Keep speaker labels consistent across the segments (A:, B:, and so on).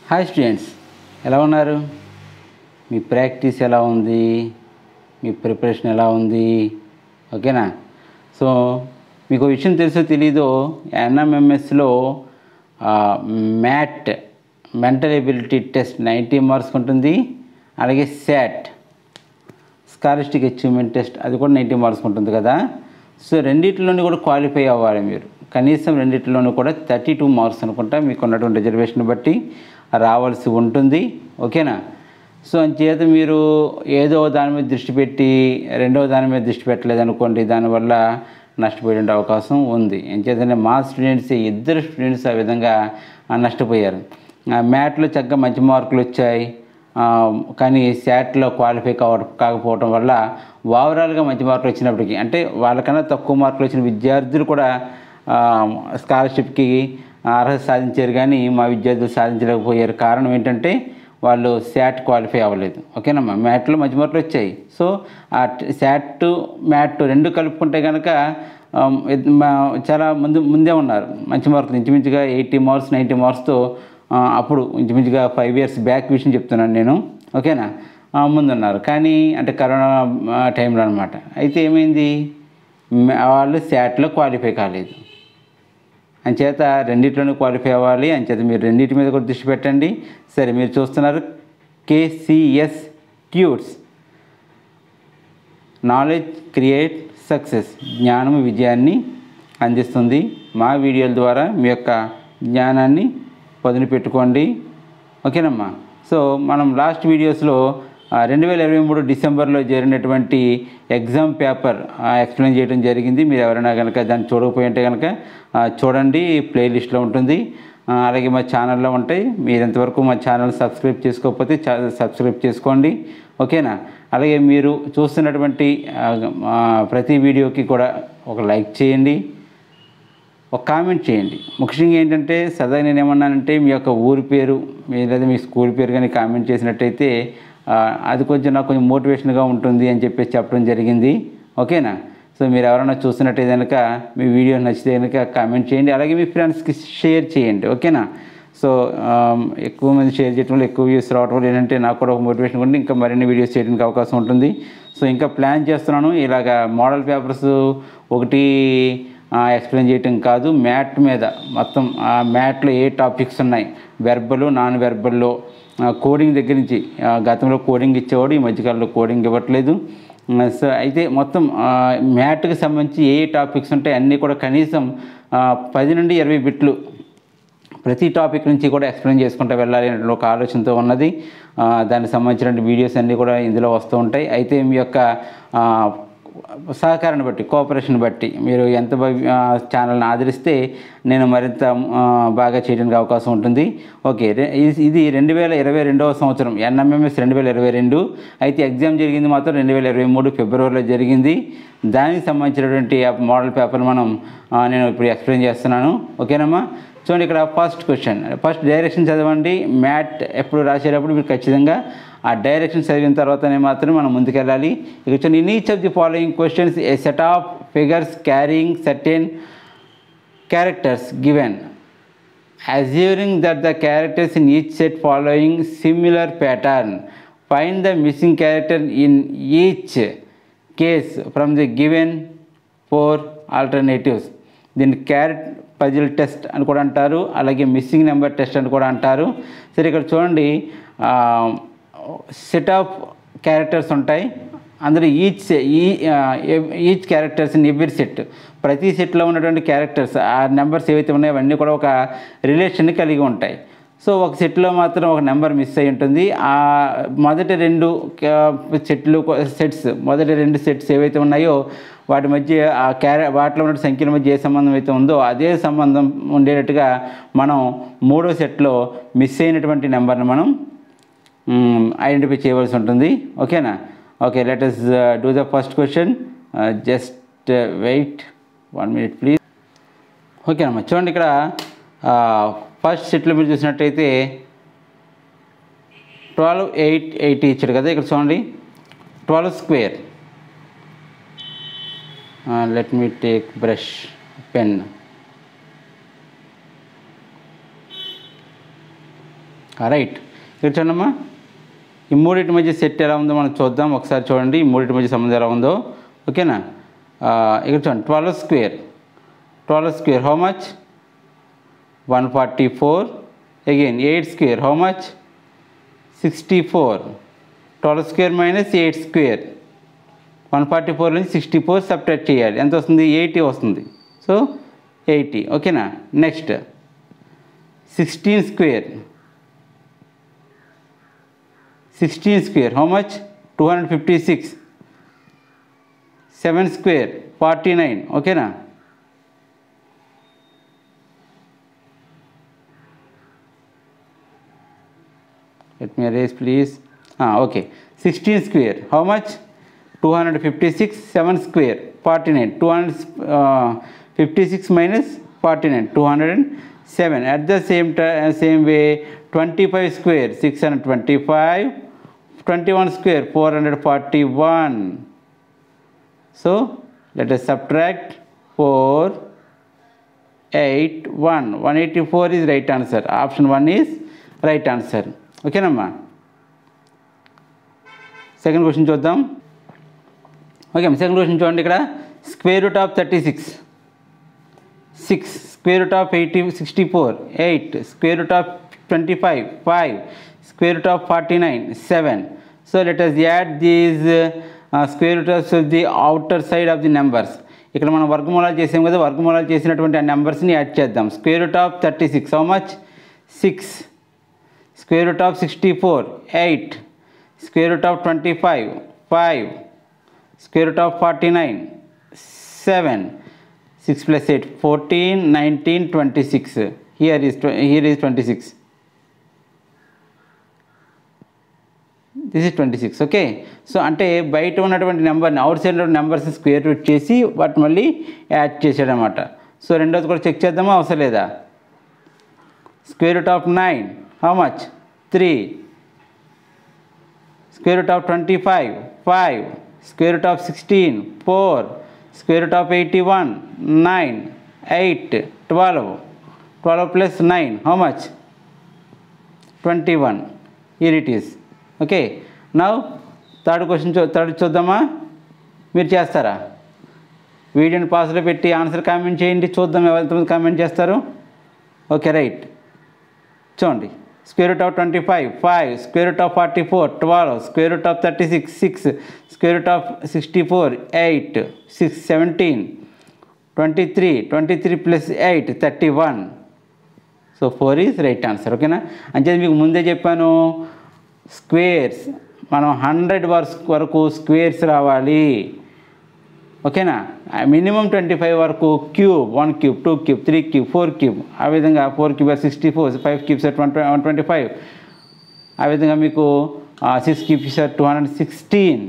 A: hi students ఎలా ఉన్నారు మీ practice ఎలా ఉంది మీ ప్రిపరేషన్ ఎలా ఉంది ఓకేనా సో మీకు ఒక విషయం తెలుసో తెలీదో ఎన్ఎంఎంఎస్లో MAT mental ability test ninety marks ఉంటుంది అలాగే శాట్ స్కాలర్స్టిక్ అచీవ్మెంట్ టెస్ట్ అది కూడా నైంటీ మార్క్స్ ఉంటుంది కదా సో రెండిట్లోని కూడా క్వాలిఫై అవ్వాలి మీరు కనీసం రెండిట్లోనూ కూడా థర్టీ టూ మార్క్స్ అనుకుంటా మీకు ఉన్నటువంటి రిజర్వేషన్ బట్టి రావాల్సి ఉంటుంది ఓకేనా సో అంచేత మీరు ఏదో దాని మీద దృష్టి పెట్టి రెండవ దాని మీద దృష్టి పెట్టలేదు అనుకోండి దానివల్ల నష్టపోయే అవకాశం ఉంది ఎంచేతంటే మా స్టూడెంట్స్ ఇద్దరు స్టూడెంట్స్ ఆ విధంగా ఆ, నష్టపోయారు మ్యాట్లో చక్కగా మంచి మార్కులు వచ్చాయి ఆ, కానీ శాట్లో క్వాలిఫై కావ కాకపోవడం వల్ల ఓవరాల్గా మంచి మార్కులు వచ్చినప్పటికీ అంటే వాళ్ళకన్నా తక్కువ మార్కులు వచ్చిన విద్యార్థులు కూడా ఆ, స్కాలర్షిప్కి అర్హత సాధించారు కానీ మా విద్యార్థులు సాధించలేకపోయారు కారణం ఏంటంటే వాళ్ళు శాట్ క్వాలిఫై అవ్వలేదు ఓకేనమ్మా మ్యాట్లో మంచి మార్కులు వచ్చాయి సో ఆ శాట్ మ్యాట్ రెండు కలుపుకుంటే కనుక ఆ, ఇద్- మా- చాలా ముందు ముందే ఉన్నారు మంచి మార్కులు ఇంచుమించుగా ఎయిటీ మార్క్స్ నైంటీ మార్క్స్తో అప్పుడు ఇంచుమించుగా ఫైవ్ ఇయర్స్ బ్యాక్ విషయం చెప్తున్నాను నేను ఓకేనా ఆ, ముందున్నారు కానీ అంటే కరోనా ఆ, టైంలో అనమాట అయితే ఏమైంది మ- వాళ్ళు శాట్లో క్వాలిఫై కాలేదు అంచేత రెండిట్లోనూ క్వాలిఫై అవ్వాలి అంచేత మీరు రెండింటి మీద కూడా దృష్టి పెట్టండి సరే మీరు చూస్తున్నారు KCS tuts knowledge create success జ్ఞానం విజయాన్ని అందిస్తుంది మా వీడియోల ద్వారా మీ యొక్క జ్ఞానాన్ని పదును పెట్టుకోండి ఓకేనమ్మా సో మనం లాస్ట్ వీడియోస్లో రెండు వేల ఇరవై మూడు డిసెంబర్లో జరిగినటువంటి ఎగ్జామ్ పేపర్ ఎక్స్ప్లెయిన్ చేయడం జరిగింది మీరు ఎవరైనా కనుక దాన్ని చూడకపోయి ఉంటే కనుక ఆ, చూడండి ప్లేలిస్ట్లో ఉంటుంది ఆ, అలాగే మా ఛానల్లో ఉంటాయి మీరు ఎంతవరకు మా ఛానల్ సబ్స్క్రైబ్ చేసుకోకపోతే చా సబ్స్క్రైబ్ చేసుకోండి ఓకేనా అలాగే మీరు చూస్తున్నటువంటి ఆ, ఆ, ప్రతి వీడియోకి కూడా ఒక లైక్ చేయండి ఒక కామెంట్ చేయండి ముఖ్యంగా ఏంటంటే సదా నేను ఏమన్నానంటే మీ యొక్క ఊరి పేరు మీ లేదా మీ స్కూల్ పేరు కానీ కామెంట్ చేసినట్టయితే ఆ, అది కొంచెం నాకు కొంచెం మోటివేషన్గా ఉంటుంది అని చెప్పేసి చెప్పడం జరిగింది ఓకేనా సో మీరు ఎవరైనా చూస్తున్నట్టయితే కనుక మీ వీడియో నచ్చితే కనుక కామెంట్ చేయండి అలాగే మీ ఫ్రెండ్స్కి షేర్ చేయండి ఓకేనా సో ఆమ్, ఎక్కువ మంది షేర్ చేయడం వల్ల ఎక్కువ వ్యూస్ రావడం వల్ల ఏంటంటే నాకు కూడా ఒక మోటివేషన్ ఉండి ఇంకా మరిన్ని వీడియోస్ చేయడానికి అవకాశం ఉంటుంది సో ఇంకా ప్లాన్ చేస్తున్నాను ఇలాగ మోడల్ పేపర్స్ ఒకటి ఎక్స్ప్లెయిన్ చేయటం కాదు మ్యాట్ మీద మొత్తం ఆ మ్యాట్లో ఏ టాపిక్స్ ఉన్నాయి వెర్బల్ నాన్ వెర్బల్లో కోడింగ్ దగ్గర నుంచి ఆ, గతంలో కోడింగ్ ఇచ్చేవాడు ఈ మధ్యకాలంలో కోడింగ్ ఇవ్వట్లేదు ఆ, సో అయితే మొత్తం ఆ, మ్యాట్కి సంబంధించి ఏ ఏ టాపిక్స్ ఉంటాయి అన్నీ కూడా కనీసం ఆ, పది నుండి ఇరవై బిట్లు ప్రతి టాపిక్ నుంచి కూడా ఎక్స్ప్లెయిన్ చేసుకుంటూ వెళ్ళాలి అనే ఒక ఆలోచనతో ఉన్నది ఆ, దానికి సంబంధించిన వీడియోస్ అన్నీ కూడా ఇందులో వస్తూ ఉంటాయి అయితే మీ యొక్క ఆ, సహకారాన్ని బట్టి కోఆపరేషన్ బట్టి మీరు ఎంత బా- ఆ, ఛానల్ని ఆదరిస్తే నేను మరింత ఆ, బాగా చేయడానికి అవకాశం ఉంటుంది ఓకే రె- ఇది- ఇది రెండు వేల ఇరవై రెండవ సంవత్సరం ఎన్ఎంఎంఎస్ రెండు వేల ఇరవై రెండు అయితే ఎగ్జామ్ జరిగింది మాత్రం రెండు వేల ఇరవై మూడు ఫిబ్రవరిలో జరిగింది దానికి సంబంధించినటువంటి ఆ మోడల్ పేపర్ మనం ఆ, నేను ఇప్పుడు ఎక్స్ప్లెయిన్ చేస్తున్నాను ఓకేనమ్మా చూడండి ఇక్కడ ఫస్ట్ క్వశ్చన్ ఫస్ట్ డైరెక్షన్ చదవండి మ్యాట్ ఎప్పుడు రాసేటప్పుడు మీరు ఖచ్చితంగా ఆ డైరెక్షన్ చదివిన తర్వాతనే మాత్రం మనం ముందుకెళ్ళాలి ఇక చూడండి in each of the following questions a set of figures carrying certain characters given assuming that the characters in each set following similar pattern find the missing character in each case from the given four alternatives దీన్ని క్యారెట్ puzzle test అని కూడా అంటారు అలాగే missing number test అని కూడా అంటారు సరే ఇక్కడ చూడండి సెట్ ఆఫ్ క్యారెక్టర్స్ ఉంటాయి అందులో ఈచ్ ఈ each characters in every set ప్రతి సెట్లో ఉన్నటువంటి క్యారెక్టర్స్ ఆ నెంబర్స్ ఏవైతే ఉన్నాయో అవన్నీ కూడా ఒక రిలేషన్ని కలిగి ఉంటాయి సో ఒక సెట్లో మాత్రం ఒక నెంబర్ మిస్ అయి ఉంటుంది ఆ మొదటి రెండు క- సెట్లు సెట్స్ మొదటి రెండు సెట్స్ ఏవైతే ఉన్నాయో వాటి మధ్య ఆ క్యారె వాటిలో ఉన్న సంఖ్యల మధ్య ఏ సంబంధం అయితే ఉందో అదే సంబంధం ఉండేటట్టుగా మనం మూడో సెట్లో మిస్ అయినటువంటి నెంబర్ని మనం ఐడెంటిఫై చేయవలసి ఉంటుంది ఓకేనా okay let us do the first question just wait one minute please ఓకేనమ్మా చూడండి ఇక్కడ ఫస్ట్ సెట్లో మీరు చూసినట్టయితే ట్వెల్వ్ ఎయిట్ ఎయిటీ ఇచ్చాడు కదా ఇక్కడ చూడండి twelve square let me take brush pen right ఇక్కడ చూడమ్మా ఈ మూడింటి మధ్య సెట్ ఎలా ఉందో మనం చూద్దాం ఒకసారి చూడండి ఈ మూడింటి మధ్య సంబంధం ఎలా ఉందో ఓకేనా ఆ, ఇక్కడ చూడండి twelve square twelve square how much one forty four again eight square how much sixty four twelve square minus eight square one forty four నుంచి సిక్స్టీ ఫోర్ సపరేట్ చేయాలి ఎంత వస్తుంది ఎయిటీ వస్తుంది సో ఎయిటీ ఓకేనా next sixteen square sixteen square how much two hundred fifty six seven square forty nine ఓకేనా let me erase please ah okay 16 square how much 256 7 square 49 256 minus 49 207 at the same time same way 25 square 625 21 square 441 so let us subtract 4 8 1 184 is right answer option 1 is right answer ఓకేనమ్మా second question చూద్దాం okay అమ్మా second question చూడండి ఇక్కడ square root of thirty six six square root of eighty sixty four eight square root of twenty five five square root of forty nine seven so let us add these square root of the outer side of the numbers ఇక్కడ మనం వర్గమూలాలు చేసాం కదా వర్గమూలాలు చేసినటువంటి ఆ నెంబర్స్ని add చేద్దాం square root of thirty six how much six square root of 64 8 square root of 25 5 square root of 49 7 6 plus 8 14 19 26 here is tw- here is 26 this is twenty six okay so అంటే బయట ఉన్నటువంటి నెంబర్ని అవుట్ సైడ్ ఉన్న numbers square root చేసి వాటిని మళ్ళీ add చేసాడు అనమాట సో రెండోది కూడా చెక్ చేద్దామా అవసరం లేదా square root of 9 how much 3 square root of 25 5 square root of 16 4 square root of 81 9 8 12 12 plus 9 how much 21 here it is okay now third question చూ థర్డ్ చూద్దామా మీరు చేస్తారా వీడియోని పాస్లో పెట్టి ఆన్సర్ కామెంట్ చేయండి చూద్దాం ఎంతమంది కామెంట్ చేస్తారు ఓకే రైట్ చూడండి square root of twenty five five square root of forty four twelve square root of thirty six six square root of sixty four eight six seventeen twenty three twenty three plus eight thirty one so four is right answer ఓకేనా అంతే మీకు ముందే చెప్పాను squares మనం hundred verse వరకు squares రావాలి ఓకేనా minimum twenty five వరకు cube one cube two cube three cube four cube ఆ విధంగా four cube sixty four five cubes one one twenty five ఆ విధంగా మీకు six cubes two hundred sixteen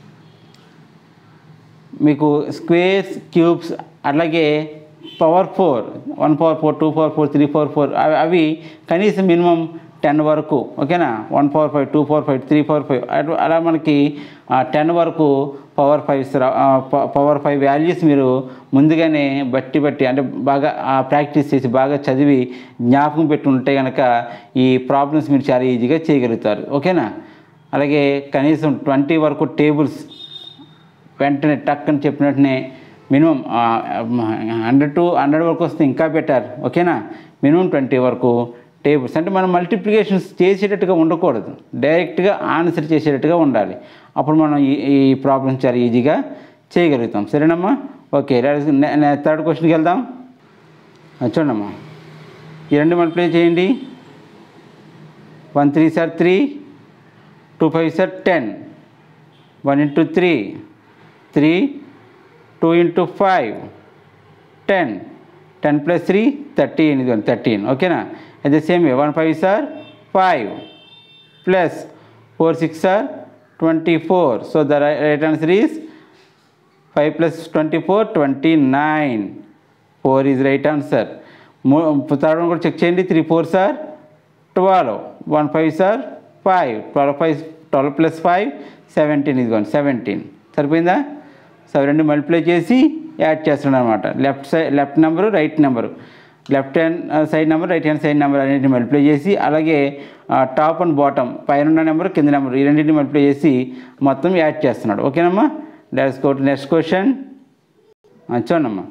A: మీకు స్క్వేర్స్ క్యూబ్స్ అలాగే power four one power four two power four three power four అవి అవి కనీసం మినిమం టెన్ వరకు ఓకేనా one power five two power five three power five అటు అలా మనకి టెన్ వరకు power fives power five values మీరు ముందుగానే బట్టి బట్టి అంటే బాగా ప్రాక్టీస్ చేసి బాగా చదివి జ్ఞాపకం పెట్టి ఉంటే కనుక ఈ ప్రాబ్లమ్స్ మీరు చాలా ఈజీగా చేయగలుగుతారు ఓకేనా అలాగే కనీసం ట్వంటీ వరకు టేబుల్స్ వెంటనే టక్ అని చెప్పినట్టునే మినిమం హండ్రెడ్ టు హండ్రెడ్ వరకు వస్తే ఇంకా బెటర్ ఓకేనా మినిమం ట్వంటీ వరకు టేబుల్స్ అంటే మనం మల్టిప్లికేషన్స్ చేసేటట్టుగా ఉండకూడదు డైరెక్ట్గా ఆన్సర్ చేసేటట్టుగా ఉండాలి అప్పుడు మనం ఈ ఈ ప్రాబ్లమ్స్ చాలా ఈజీగా చేయగలుగుతాం సరేనమ్మా ఓకే థర్డ్ క్వశ్చన్కి వెళ్దాం ఆ, చూడమ్మా ఈ రెండు మల్టిప్లై చేయండి one three sir three two five sir ten one into three three two into five ten ten plus three thirteen ఇది థర్టీన్ ఓకేనా అదే same one five sir five plus four six sir twenty four so the right answer is five plus twenty four twenty nine four is right answer third one కూడా check చేయండి three four sir twelve one five sir five twelve five twelve plus five seventeen ఇదిగోండి seventeen సరిపోయిందా so రెండు multiply చేసి add చేస్తున్నాను అనమాట left side left number right number left hand side number right hand side number అనేది multiply చేసి అలాగే top and bottom పైన ఉన్న నెంబర్ కింద నెంబర్ ఈ రెండింటిని మల్టిప్లై చేసి మొత్తం యాడ్ చేస్తున్నాడు ఓకేనమ్మా let's go to next question చూడమ్మా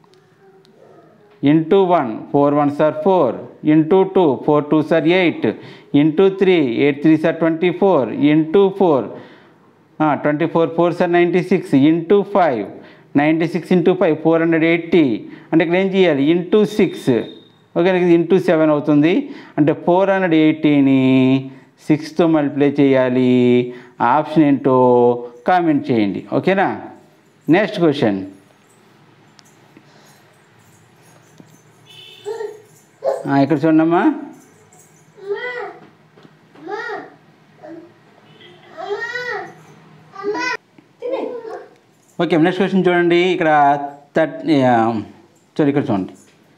A: into one four one sir four into two four two sir eight into three eight three sir twenty four into four twenty four four sir ninety six into five ninety six into five four hundred eighty అంటే ఇక్కడ ఏం చేయాలి into six okay ఇది into seven అవుతుంది అంటే four hundred ఎయిటీని సిక్స్తో multiply చేయాలి ఆప్షన్ ఏంటో కామెంట్ చేయండి ఓకేనా నెక్స్ట్ క్వశ్చన్ ఇక్కడ చూడమ్మా ఓకే నెక్స్ట్ క్వశ్చన్ చూడండి ఇక్కడ థర్ట్ చూడండి ఇక్కడ చూడండి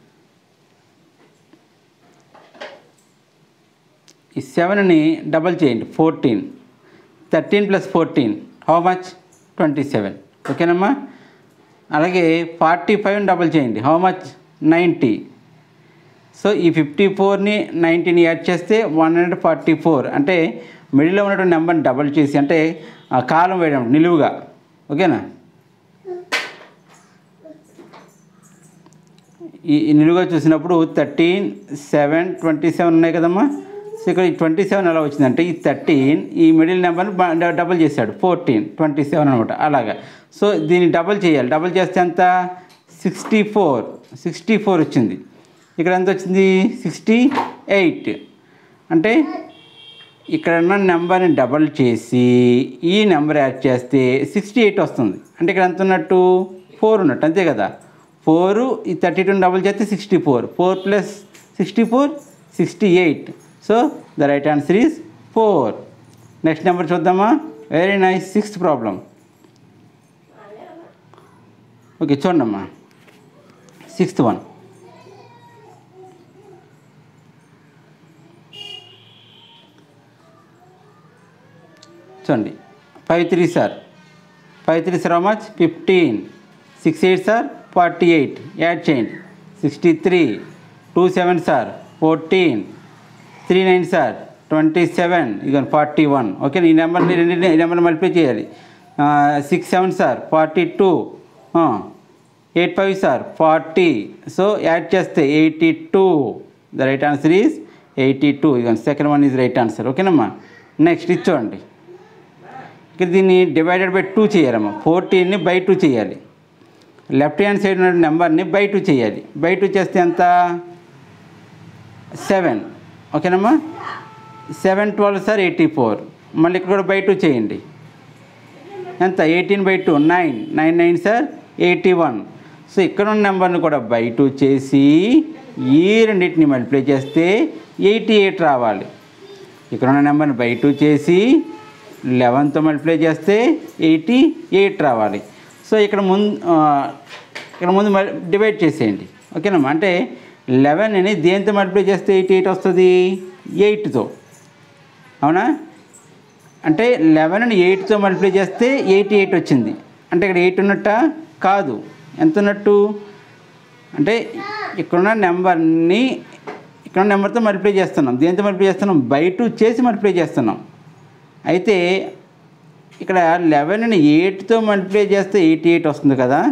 A: ఈ సెవెన్ని డబల్ చేయండి fourteen thirteen plus fourteen how much twenty seven ఓకేనమ్మా అలాగే ఫార్టీ ఫైవ్ డబల్ చేయండి హౌ మచ్ నైంటీ సో ఈ ఫిఫ్టీ ఫోర్ని నైంటీని యాడ్ చేస్తే వన్ హండ్రెడ్ ఫార్టీ ఫోర్ అంటే మిడిల్లో ఉన్నటువంటి నెంబర్ని డబల్ చేసి అంటే ఆ కాలం వేయడం నిలువుగా ఓకేనా ఈ ఈ నిలువుగా చూసినప్పుడు థర్టీన్ సెవెన్ ట్వంటీ సెవెన్ ఉన్నాయి కదమ్మా సో ఇక్కడ ఈ ట్వంటీ సెవెన్ ఎలా వచ్చిందంటే ఈ థర్టీన్ ఈ మిడిల్ నెంబర్ని బ- డబల్ చేశాడు ఫోర్టీన్ ట్వంటీ సెవెన్ అనమాట అలాగా సో దీన్ని డబల్ చేయాలి డబల్ చేస్తే ఎంత సిక్స్టీ ఫోర్ సిక్స్టీ ఫోర్ వచ్చింది ఇక్కడ ఎంత వచ్చింది సిక్స్టీ ఎయిట్ అంటే ఇక్కడ ఉన్న నెంబర్ని డబల్ చేసి ఈ నెంబర్ యాడ్ చేస్తే సిక్స్టీ ఎయిట్ వస్తుంది అంటే ఇక్కడ ఎంత ఉన్నట్టు ఫోర్ ఉన్నట్టు అంతే కదా ఫోర్ ఈ థర్టీ టూ డబల్ చేస్తే sixty four four plus sixty four sixty eight so the right answer is four next number చూద్దామా very nice sixth problem okay చూడమ్మా సిక్స్త్ వన్ చూడండి five three sir five three sir much fifteen six eight sir forty eight add చేయండి sixty three two seven sir fourteen three nine sir twenty seven ఇక forty one okay ఈ నెంబర్ని రెండింటిని ఈ నెంబర్ని multiply చేయాలి six seven sir forty two eight five sir forty so add చేస్తే eighty two the right answer is eighty two ఇక second one is right answer ఓకేనమ్మా నెక్స్ట్ ఇది చూడండి ఇక్కడ దీన్ని డివైడెడ్ బై టూ చేయాలమ్మా ఫోర్టీన్ని బై టూ చేయాలి లెఫ్ట్ హ్యాండ్ సైడ్ ఉన్న నెంబర్ని బై టూ చేయాలి బై టూ చేస్తే ఎంత సెవెన్ ఓకేనమ్మా seven twelve sir eighty four మళ్ళీ ఇక్కడ కూడా బై టూ చేయండి ఎంత eighteen by two nine nine nine sir eighty one so ఇక్కడ ఉన్న నెంబర్ని కూడా బై టూ చేసి ఈ రెండింటిని మల్టిప్లై చేస్తే ఎయిటీ ఎయిట్ రావాలి ఇక్కడ ఉన్న నెంబర్ని బై టూ చేసి లెవెన్తో మల్టిప్లై చేస్తే ఎయిటీ ఎయిట్ రావాలి సో ఇక్కడ ముందు ఆ, ఇక్కడ ముందు డివైడ్ చేసేయండి ఓకేనమ్మా అంటే లెవెన్ అని దేంతో మల్టిప్లై చేస్తే ఎయిటీ ఎయిట్ వస్తుంది ఎయిట్తో అవునా అంటే లెవెన్ అని ఎయిట్తో మల్టిప్లై చేస్తే ఎయిటీ ఎయిట్ వచ్చింది అంటే ఇక్కడ ఎయిట్ ఉన్నట్ట కాదు ఎంత ఉన్నట్టు అంటే ఇక్కడున్న నెంబర్ని ఇక్కడ నెంబర్తో మల్టిప్లై చేస్తున్నాం దేంతో మల్టిప్లై చేస్తున్నాం బై టూ చేసి మల్టిప్లై చేస్తున్నాం అయితే ఇక్కడ లెవెన్ని ఎయిట్తో మల్టిప్లై చేస్తే ఎయిటీ ఎయిట్ వస్తుంది కదా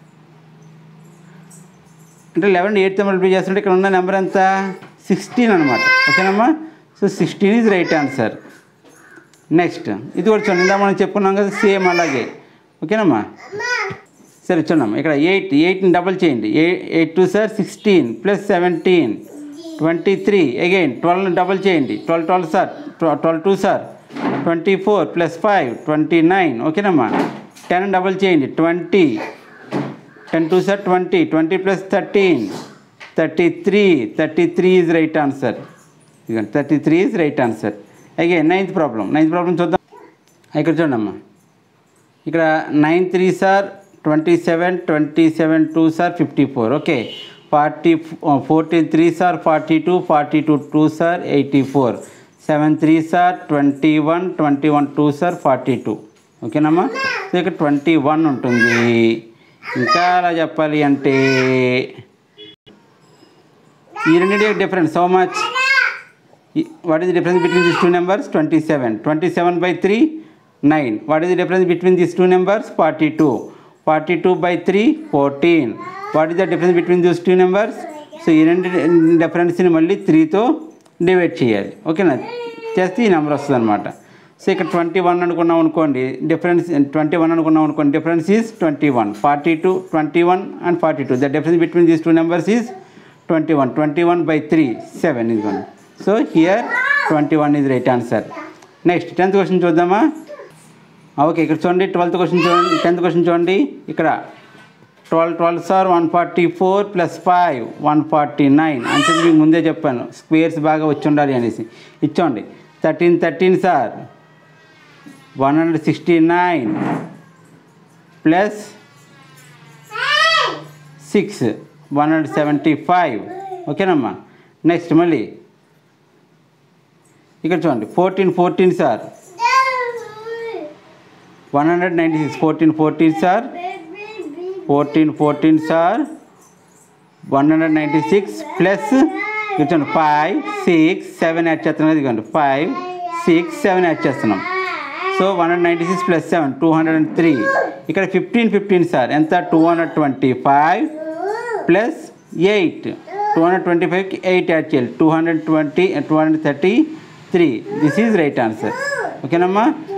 A: అంటే లెవెన్ ఎయిట్తో మల్టిప్లై చేస్తుంటే ఇక్కడ ఉన్న నెంబర్ ఎంత సిక్స్టీన్ అనమాట ఓకేనమ్మా so sixteen is right answer next ఇది కూడా చూడండి ఇందా మనం చెప్పుకున్నాం కదా సేమ్ అలాగే ఓకేనమ్మా సరే చూడమ్మా ఇక్కడ ఎయిట్ ఎయిట్ని డబల్ చేయండి eight two sir sixteen plus seventeen twenty three again ట్వెల్వ్ని డబల్ చేయండి twelve twelve sir twelve two sir twenty four plus five twenty nine ఓకేనమ్మా టెన్ డబల్ చేయండి twenty ten two sir twenty twenty plus thirteen thirty three thirty three is right answer ఇదిగోండి thirty three is right answer again ninth problem ninth problem చూద్దాం ఇక్కడ చూడమ్మా ఇక్కడ nine three sir twenty seven twenty seven two sir fifty four okay forty forty three sir forty two forty two two sir eighty four seven three sir twenty one twenty one two sir forty two ఓకేనమ్మా so ఇక్కడ twenty one ఉంటుంది ఇంకా అలా చెప్పాలి అంటే ఈ రెండింటి difference so much what is the difference between this two numbers twenty seven twenty seven by three nine what is the difference between this two numbers forty two forty two by three fourteen what is the difference between this two numbers so ఈ రెండు డిఫరెన్స్ని మళ్ళీ త్రీతో divide చేయాలి ఓకేనా చేస్తే ఈ number వస్తుంది అనమాట so ఇక్కడ ట్వంటీ వన్ అనుకున్నాం అనుకోండి డిఫరెన్స్ ట్వంటీ వన్ అనుకున్నాం అనుకోండి difference is twenty one forty two twenty one and forty two the difference between these two numbers is twenty one twenty one by three seven ఇది one so here twenty one is right answer next tenth question చూద్దామా okay ఇక్కడ చూడండి twelfth question చూడండి tenth question చూడండి ఇక్కడ twelve twelve sir one forty four plus five one forty nine అని చెప్పి మీకు ముందే చెప్పాను స్క్వేర్స్ బాగా వచ్చి ఉండాలి అనేసి ఇచ్చోండి thirteen thirteen sir one hundred sixty nine plus six one hundred seventy five ఓకేనమ్మా నెక్స్ట్ మళ్ళీ ఇక్కడ చూడండి fourteen fourteen sir one hundred ninety six fourteen fourteen sir fourteen fourteen sir one hundred ninety six plus చూడండి five six seven add చేస్తున్నాం ఇదిగోండి five six seven add చేస్తున్నాం so one hundred ninety six plus seven two hundred and three ఇక్కడ fifteen fifteen sir ఎంత two hundred twenty five plus eight two hundred twenty ఫైవ్కి eight add చేయాలి two hundred twenty two hundred thirty three this is right answer ఓకేనమ్మా